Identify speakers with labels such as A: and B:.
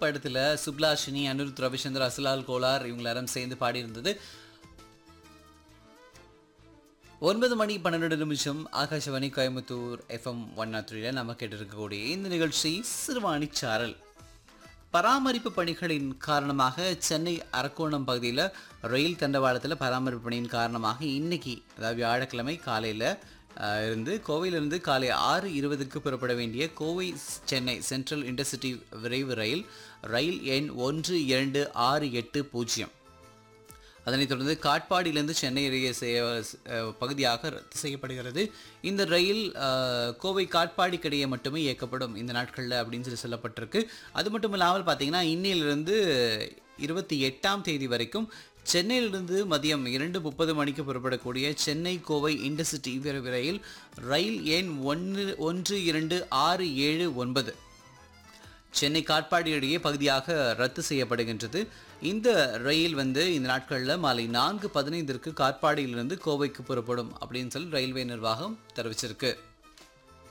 A: படத்தில் சுப்லாஷினி அனிருத் ரவிச்சந்தர் அசுலால் கோலார் இவங்க எல்லாரும் சேர்ந்து பாடியிருந்தது ஒன்பது மணி பன்னெண்டு நிமிஷம் Akashvani Coimbatore FM one naught த்ரீல நம்ம கேட்டிருக்கக்கூடிய இந்த நிகழ்ச்சி சிறுவாணி சாரல் பராமரிப்பு பணிகளின் காரணமாக சென்னை அரக்கோணம் பகுதியில் ரயில் தண்டவாளத்தில் பராமரிப்பு பணியின் காரணமாக இன்னைக்கு அதாவது வியாழக்கிழமை காலையில் இருந்து கோவையிலிருந்து காலை ஆறு இருபதுக்கு புறப்பட வேண்டிய கோவை சென்னை சென்ட்ரல் இன்டர்சிட்டி விரைவு ரயில் ரயில் எண் ஒன்று இரண்டு ஆறு எட்டு பூஜ்ஜியம் அதனைத் தொடர்ந்து காட்பாடியிலிருந்து சென்னை இடையே செய்ய அஹ், பகுதியாக ரத்து செய்யப்படுகிறது இந்த ரயில் அஹ், கோவை காட்பாடிக்கிடையே மட்டுமே இயக்கப்படும் இந்த நாட்களில் அப்படின்னு சொல்லி சொல்லப்பட்டிருக்கு அது மட்டும் இல்லாமல் பார்த்தீங்கன்னா இன்னிலிருந்து இருபத்தி எட்டாம் தேதி வரைக்கும் சென்னையிலிருந்து மதியம் இரண்டு முப்பது மணிக்கு புறப்படக்கூடிய சென்னை கோவை இன்டர்சிட்டி விரைவு ரயில் ரயில் எண் ஒன்று ஒன்று இரண்டு ஆறு ஏழு ஒன்பது சென்னை காட்பாடி இடையே பகுதியாக ரத்து செய்யப்படுகின்றது இந்த ரயில் வந்து இந்த நாட்களில் மாலை நான்கு பதினைந்திற்கு காட்பாடியிலிருந்து கோவைக்கு புறப்படும் அப்படின்னு சொல்லி ரயில்வே நிர்வாகம் தெரிவிச்சிருக்கு